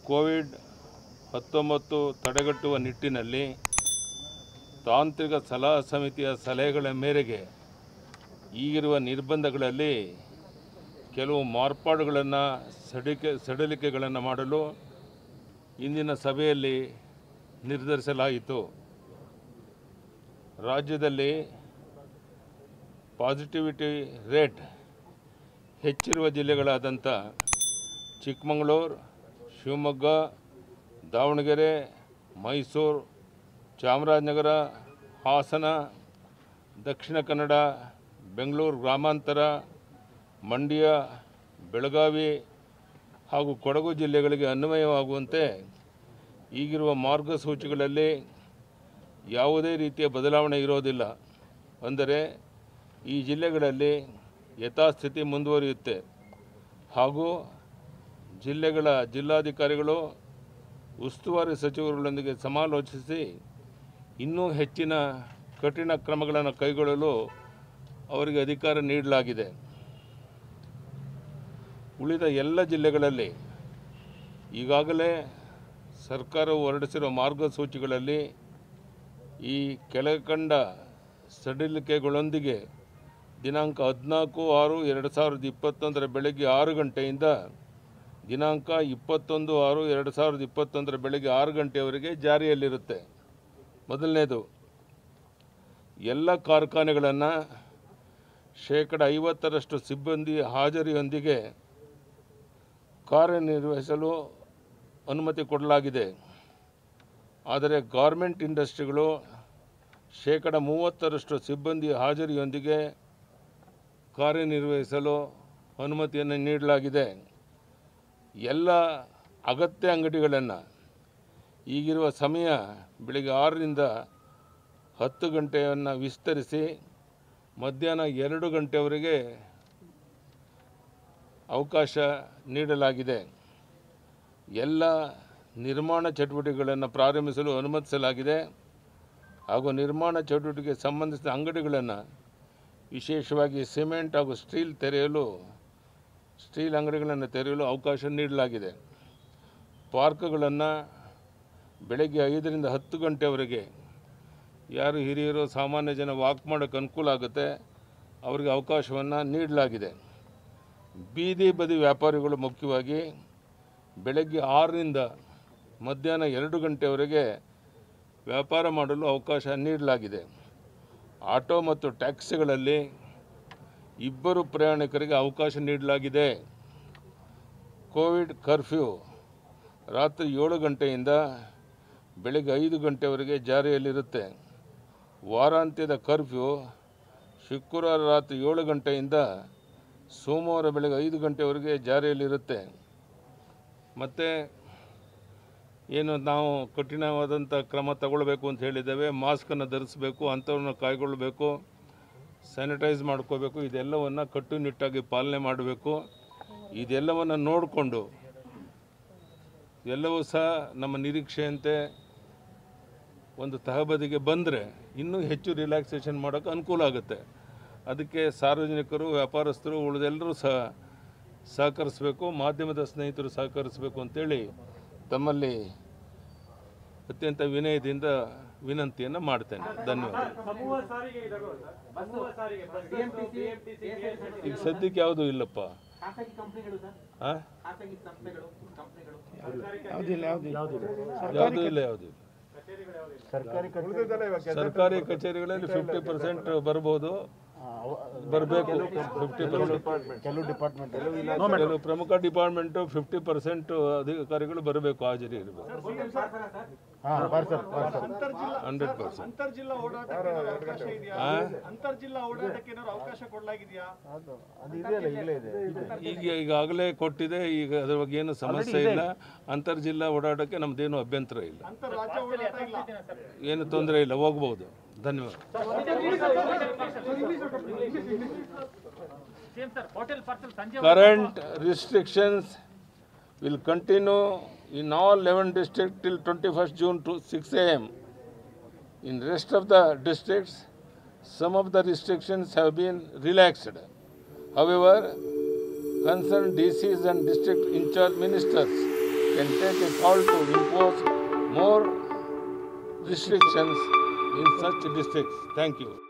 Covid ಹತ್ತೊಂಬತ್ತು ತಡೆಗಟ್ಟುವ ನಿಟ್ಟಿನಲ್ಲಿ ತಾಂತ್ರಿಕ ಸಲಹಾ ಸಮಿತಿಯ ಸಲಹೆಗಳ ಮೇರೆಗೆ ಈಗಿರುವ ನಿರ್ಬಂಧಗಳಲ್ಲಿ ಕೆಲವು ಮಾರ್ಪಾಡುಗಳನ್ನು ಸಡಿಕೆ ಸಡಿಲಿಕೆಗಳನ್ನು ಮಾಡಲು ಇಂದಿನ ಸಭೆಯಲ್ಲಿ ನಿರ್ಧರಿಸಲಾಯಿತು ರಾಜ್ಯದಲ್ಲಿ ಪಾಸಿಟಿವಿಟಿ ರೇಟ್ ಹೆಚ್ಚಿರುವ ಜಿಲ್ಲೆಗಳಾದಂಥ ಚಿಕ್ಕಮಗಳೂರು ಶಿವಮೊಗ್ಗ ದಾವಣಗೆರೆ ಮೈಸೂರು ಚಾಮರಾಜನಗರ ಹಾಸನ ದಕ್ಷಿಣ ಕನ್ನಡ ಬೆಂಗಳೂರು ಗ್ರಾಮಾಂತರ ಮಂಡ್ಯ ಬೆಳಗಾವಿ ಹಾಗೂ ಕೊಡಗು ಜಿಲ್ಲೆಗಳಿಗೆ ಅನ್ವಯವಾಗುವಂತೆ ಈಗಿರುವ ಮಾರ್ಗಸೂಚಿಗಳಲ್ಲಿ ಯಾವುದೇ ರೀತಿಯ ಬದಲಾವಣೆ ಇರೋದಿಲ್ಲ ಅಂದರೆ ಈ ಜಿಲ್ಲೆಗಳಲ್ಲಿ ಯಥಾಸ್ಥಿತಿ ಮುಂದುವರಿಯುತ್ತೆ ಹಾಗೂ ಜಿಲ್ಲೆಗಳ ಜಿಲ್ಲಾಧಿಕಾರಿಗಳು ಉಸ್ತುವಾರಿ ಸಚಿವರುಗಳೊಂದಿಗೆ ಸಮಾಲೋಚಿಸಿ ಇನ್ನೂ ಹೆಚ್ಚಿನ ಕಠಿಣ ಕ್ರಮಗಳನ್ನು ಕೈಗೊಳ್ಳಲು ಅವರಿಗೆ ಅಧಿಕಾರ ನೀಡಲಾಗಿದೆ ಉಳಿದ ಎಲ್ಲ ಜಿಲ್ಲೆಗಳಲ್ಲಿ ಈಗಾಗಲೇ ಸರ್ಕಾರವು ಹೊರಡಿಸಿರುವ ಮಾರ್ಗಸೂಚಿಗಳಲ್ಲಿ ಈ ಕೆಳಕಂಡ ಸಡಿಲಿಕೆಗಳೊಂದಿಗೆ ದಿನಾಂಕ ಹದಿನಾಲ್ಕು ಆರು ಎರಡು ಸಾವಿರದ ಇಪ್ಪತ್ತೊಂದರ ಬೆಳಗ್ಗೆ ಆರು ಗಂಟೆಯಿಂದ ದಿನಾಂಕ ಇಪ್ಪತ್ತೊಂದು ಆರು ಎರಡು ಸಾವಿರದ ಇಪ್ಪತ್ತೊಂದರ ಬೆಳಗ್ಗೆ ಆರು ಗಂಟೆಯವರೆಗೆ ಜಾರಿಯಲ್ಲಿರುತ್ತೆ ಮೊದಲನೇದು ಎಲ್ಲ ಕಾರ್ಖಾನೆಗಳನ್ನು ಶೇಕಡ ಐವತ್ತರಷ್ಟು ಸಿಬ್ಬಂದಿ ಹಾಜರಿಯೊಂದಿಗೆ ಕಾರ್ಯನಿರ್ವಹಿಸಲು ಅನುಮತಿ ಕೊಡಲಾಗಿದೆ ಆದರೆ ಗಾರ್ಮೆಂಟ್ ಇಂಡಸ್ಟ್ರಿಗಳು ಶೇಕಡ ಮೂವತ್ತರಷ್ಟು ಸಿಬ್ಬಂದಿ ಹಾಜರಿಯೊಂದಿಗೆ ಕಾರ್ಯನಿರ್ವಹಿಸಲು ಅನುಮತಿಯನ್ನು ನೀಡಲಾಗಿದೆ ಎಲ್ಲ ಅಗತ್ಯ ಅಂಗಡಿಗಳನ್ನು ಈಗಿರುವ ಸಮಯ ಬೆಳಿಗ್ಗೆ ಆರರಿಂದ ಹತ್ತು ಗಂಟೆಯನ್ನು ವಿಸ್ತರಿಸಿ ಮಧ್ಯಾಹ್ನ ಎರಡು ಗಂಟೆವರೆಗೆ ಅವಕಾಶ ನೀಡಲಾಗಿದೆ ಎಲ್ಲ ನಿರ್ಮಾಣ ಚಟುವಟಿಕೆಗಳನ್ನು ಪ್ರಾರಂಭಿಸಲು ಅನುಮತಿಸಲಾಗಿದೆ ಹಾಗೂ ನಿರ್ಮಾಣ ಚಟುವಟಿಕೆಗೆ ಸಂಬಂಧಿಸಿದ ಅಂಗಡಿಗಳನ್ನು ವಿಶೇಷವಾಗಿ ಸಿಮೆಂಟ್ ಹಾಗೂ ಸ್ಟೀಲ್ ತೆರೆಯಲು ಸ್ಟೀಲ್ ಅಂಗಡಿಗಳನ್ನು ತೆರೆಯಲು ಅವಕಾಶ ನೀಡಲಾಗಿದೆ ಪಾರ್ಕ್ಗಳನ್ನು ಬೆಳಗ್ಗೆ ಐದರಿಂದ ಹತ್ತು ಗಂಟೆವರೆಗೆ ಯಾರು ಹಿರಿಯರು ಸಾಮಾನ್ಯ ಜನ ವಾಕ್ ಮಾಡೋಕ್ಕೆ ಅನುಕೂಲ ಆಗುತ್ತೆ ಅವರಿಗೆ ಅವಕಾಶವನ್ನು ನೀಡಲಾಗಿದೆ ಬೀದಿ ಬದಿ ವ್ಯಾಪಾರಿಗಳು ಮುಖ್ಯವಾಗಿ ಬೆಳಗ್ಗೆ ಆರರಿಂದ ಮಧ್ಯಾಹ್ನ ಎರಡು ಗಂಟೆವರೆಗೆ ವ್ಯಾಪಾರ ಮಾಡಲು ಅವಕಾಶ ನೀಡಲಾಗಿದೆ ಆಟೋ ಮತ್ತು ಟ್ಯಾಕ್ಸಿಗಳಲ್ಲಿ ಇಬ್ಬರು ಪ್ರಯಾಣಿಕರಿಗೆ ಅವಕಾಶ ನೀಡಲಾಗಿದೆ ಕೋವಿಡ್ ಕರ್ಫ್ಯೂ ರಾತ್ರಿ ಏಳು ಗಂಟೆಯಿಂದ ಬೆಳಗ್ಗೆ ಐದು ಗಂಟೆವರೆಗೆ ಜಾರಿಯಲ್ಲಿರುತ್ತೆ ವಾರಾಂತ್ಯದ ಕರ್ಫ್ಯೂ ಶುಕ್ರವಾರ ರಾತ್ರಿ ಏಳು ಗಂಟೆಯಿಂದ ಸೋಮವಾರ ಬೆಳಗ್ಗೆ ಐದು ಗಂಟೆವರೆಗೆ ಜಾರಿಯಲ್ಲಿರುತ್ತೆ ಮತ್ತು ಏನು ನಾವು ಕಠಿಣವಾದಂಥ ಕ್ರಮ ತಗೊಳ್ಬೇಕು ಅಂತ ಹೇಳಿದ್ದೇವೆ ಮಾಸ್ಕನ್ನು ಧರಿಸಬೇಕು ಅಂಥವ್ರನ್ನ ಕಾಯ್ಗೊಳ್ಬೇಕು ಸ್ಯಾನಿಟೈಸ್ ಮಾಡ್ಕೋಬೇಕು ಇದೆಲ್ಲವನ್ನು ಕಟ್ಟುನಿಟ್ಟಾಗಿ ಪಾಲನೆ ಮಾಡಬೇಕು ಇದೆಲ್ಲವನ್ನು ನೋಡಿಕೊಂಡು ಎಲ್ಲವೂ ಸಹ ನಮ್ಮ ನಿರೀಕ್ಷೆಯಂತೆ ಒಂದು ತಹಬದಿಗೆ ಬಂದರೆ ಇನ್ನೂ ಹೆಚ್ಚು ರಿಲ್ಯಾಕ್ಸೇಷನ್ ಮಾಡೋಕ್ಕೆ ಅನುಕೂಲ ಆಗುತ್ತೆ ಅದಕ್ಕೆ ಸಾರ್ವಜನಿಕರು ವ್ಯಾಪಾರಸ್ಥರು ಉಳಿದೆಲ್ಲರೂ ಸಹ ಸಹಕರಿಸಬೇಕು ಮಾಧ್ಯಮದ ಸ್ನೇಹಿತರು ಸಹಕರಿಸಬೇಕು ಅಂತೇಳಿ ತಮ್ಮಲ್ಲಿ ಅತ್ಯಂತ ವಿನಯದಿಂದ ವಿನಂತಿಯನ್ನು ಮಾಡ್ತೇನೆ ಧನ್ಯವಾದ ಸಮೂಹ ಸಾರಿಗೆ ಇದಾವೆ ಸರ್ ಸಮೂಹ ಸಾರಿಗೆ ಬಸ್ ಬಿಎಂಟಿಸಿ ಈಗ ಸದ್ಯಕ್ಕೆ ಯಾವುದೂ ಇಲ್ಲಪ್ಪ ಖಾಸಗಿ ಕಂಪನಿಗಳು ಸರ್ ಆ? ಖಾಸಗಿ ಸಂಸ್ಥೆಗಳು ಕಂಪನಿಗಳು ಯಾವುದೂ ಇಲ್ಲ ಯಾವುದೂ ಇಲ್ಲ ಸರ್ಕಾರಿ ಸರ್ಕಾರಿ ಕಚೇರಿಗಳಲ್ಲಿ ಫಿಫ್ಟಿ ಪರ್ಸೆಂಟ್ ಬರ್ಬೋದು ಬರಬೇಕು ಫಿಫ್ಟಿ ಪರ್ಸೆಂಟ್ ಕೆಲವು ಡಿಪಾರ್ಟ್ಮೆಂಟ್ ಕೆಲವು ಪ್ರಮುಖ ಡಿಪಾರ್ಟ್ಮೆಂಟು ಫಿಫ್ಟಿ ಪರ್ಸೆಂಟ್ ಅಧಿಕಾರಿಗಳು ಬರಬೇಕು ಹಾಜರಿ ಇರಬೇಕು ಹಾಂ ಪಾರ್ಸಲ್ ಪಾರ್ಸಲ್ ಹಂಡ್ರೆಡ್ ಪರ್ಸೆಂಟ್ ಅಂತರ್ಜಿಲ್ಲಾ ಓಡಾಟಕ್ಕೆ ಏನಾದ್ರು ಅವಕಾಶ ಇದೆಯಾ ಅಂತರ್ಜಿಲ್ಲಾ ಓಡಾಟಕ್ಕೆ ಏನಾದ್ರು ಅವಕಾಶ ಕೊಡಲಾಗಿದೆಯಾ ಅದು ಅದು ಇದೆಯಲ್ಲ ಈಗಲೇ ಇದೆ ಈಗ ಈಗಾಗಲೇ ಕೊಟ್ಟಿದೆ ಈಗ ಅದ್ರ ಬಗ್ಗೆ ಏನು ಸಮಸ್ಯೆ ಇಲ್ಲ ಅಂತರ್ಜಿಲ್ಲಾ ಓಡಾಟಕ್ಕೆ ನಮ್ದೇನು ಅಭ್ಯಂತರ ಇಲ್ಲ ಅಂತರ್ ರಾಜ್ಯ ಓಡಾಟ ಇಲ್ಲ ಏನು ತೊಂದರೆ ಇಲ್ಲ ಹೋಗ್ಬೋದು ಧನ್ಯವಾದ ಸೇಮ್ ಸರ್ ಹೋಟೆಲ್ ಪಾರ್ಸಲ್ ಸಂಜೆ current restrictions will continue in all 11 districts till 21st June to 6 am. In rest of the districts, some of the restrictions have been relaxed. However, concerned DCs and district in charge ministers can take a call to impose more restrictions in such districts. Thank you.